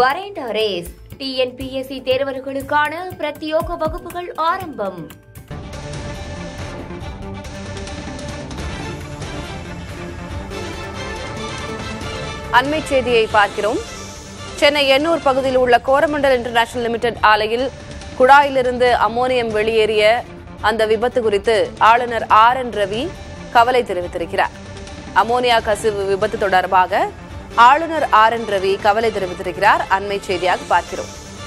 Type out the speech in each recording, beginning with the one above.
வரேண்ட ரேஸ் டிஎன்பிஎஸ்சி தேர்வர்களுக்கான பிரத்யோக வகுப்புகள் ஆரம்பம் அண்மை செய்தியை பார்க்கிறோம் சென்னை எண்ணூர் பகுதியில் உள்ள கோரமண்டல் இன்டர்நேஷனல் லிமிடெட் ஆலையில் குழாயிலிருந்து அம்மோனியம் வெளியேறிய அந்த விபத்து குறித்து ஆளுநர் ஆர் என் ரவி கவலை தெரிவித்திருக்கிறார் அமோனியா கசிவு விபத்து தொடர்பாக ஆளுநர் ஆர் என் ரவி கவலை தெரிவித்திருக்கிறார் அண்மை செய்தியாக பார்க்கிறோம்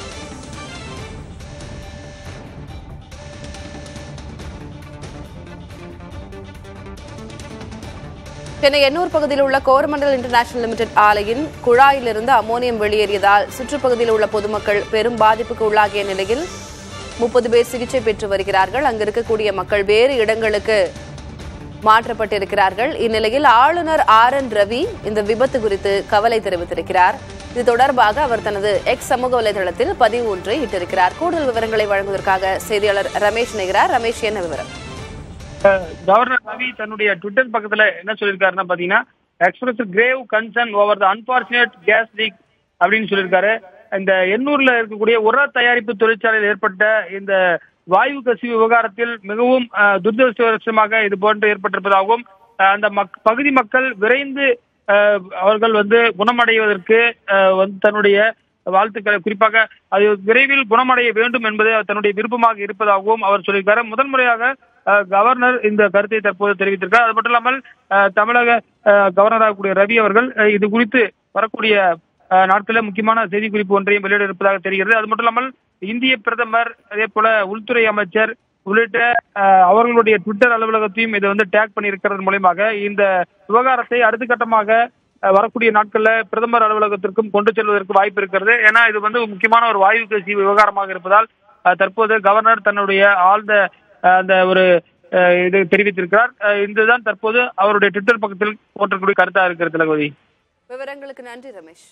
சென்னை எண்ணூர் பகுதியில் உள்ள கோரமண்டல் இன்டர்நேஷனல் லிமிடெட் ஆலையின் குழாயிலிருந்து அமோனியம் வெளியேறியதால் சுற்றுப்பகுதியில் உள்ள பொதுமக்கள் பெரும் பாதிப்புக்கு உள்ளாகிய நிலையில் முப்பது பேர் சிகிச்சை பெற்று வருகிறார்கள் அங்கு இருக்கக்கூடிய மக்கள் வேறு இடங்களுக்கு மாற்றப்பட்டிருக்கிறார்கள் இந்நிலையில் ஆளுநர் ஆர் என் ரவி இந்த விபத்து குறித்து கவலை தெரிவித்திருக்கிறார் இது தொடர்பாக அவர் தனது எக்ஸ் சமூக வலைதளத்தில் பதிவு ஒன்றை இட்டிருக்கிறார் கூடுதல் விவரங்களை வழங்குவதற்காக செய்தியாளர் ரமேஷ் நிகரார் ரமேஷ் என்ன விவரம் கவர்னர் ரவி தன்னுடைய ட்விட்டர் பக்கத்துல என்ன சொல்லியிருக்காருன்னா பாத்தீங்கன்னா express grave concern over the unfortunate gas leak அப்படின்னு சொல்லியிருக்காரு இந்த எண்ணூர்ல இருக்கக்கூடிய உர தயாரிப்பு தொழிற்சாலையில் ஏற்பட்ட இந்த வாயு கசிவு விவகாரத்தில் மிகவும் அஹ், துரதிருஷ்டவசமாக இது போன்று ஏற்பட்டிருப்பதாகவும் அஹ், அந்த மக் பகுதி மக்கள் விரைந்து அஹ், அவர்கள் வந்து குணமடைவதற்கு அஹ், வந்து தன்னுடைய வாழ்த்துக்களை குறிப்பாக அது விரைவில் குணமடைய வேண்டும் என்பது அவர் தன்னுடைய விருப்பமாக இருப்பதாகவும் அவர் சொல்லியிருக்காரு முதல் முறையாக அஹ், கவர்னர் இந்த கருத்தை தற்போது தெரிவித்திருக்கார் அது மட்டும் இல்லாமல் அஹ், தமிழக அஹ், கவர்னராக கூடிய ரவி அவர்கள் அஹ், இது குறித்து வரக்கூடிய அஹ், நாட்களில் முக்கியமான செய்தி குறிப்பு ஒன்றையும் வெளியிட இருப்பதாக தெரிகிறது அது மட்டும் இல்லாமல் இந்திய பிரதமர் அதே போல உள்துறை அமைச்சர் உள்ளிட்ட அஹ், அவர்களுடைய ட்விட்டர் அலுவலகத்தையும் இதை வந்து டேக் பண்ணியிருக்கிறது மூலயமாக இந்த விவகாரத்தை அடுத்த கட்டமாக அஹ், வரக்கூடிய நாட்கள்ல பிரதமர் அலுவலகத்திற்கும் கொண்டு செல்வதற்கு வாய்ப்பு இருக்கிறது ஏன்னா இது வந்து முக்கியமான ஒரு வாயு கசிவு விவகாரமாக இருப்பதால் அஹ், தற்போது கவர்னர் தன்னுடைய ஆழ்ந்த அஹ், அந்த ஒரு அஹ், இது தெரிவித்திருக்கிறார் அஹ், இதுதான் தற்போது அவருடைய ட்விட்டர் பக்கத்தில் போற்றக்கூடிய கருத்தா இருக்கிறது திலகவதி விவரங்களுக்கு நன்றி ரமேஷ்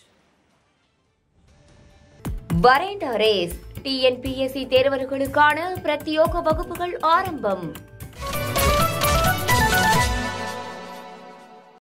வரேண்ட ரேஸ் டிஎன்பிஎஸ்சி தேர்வர்களுக்கான பிரத்யோக வகுப்புகள் ஆரம்பம்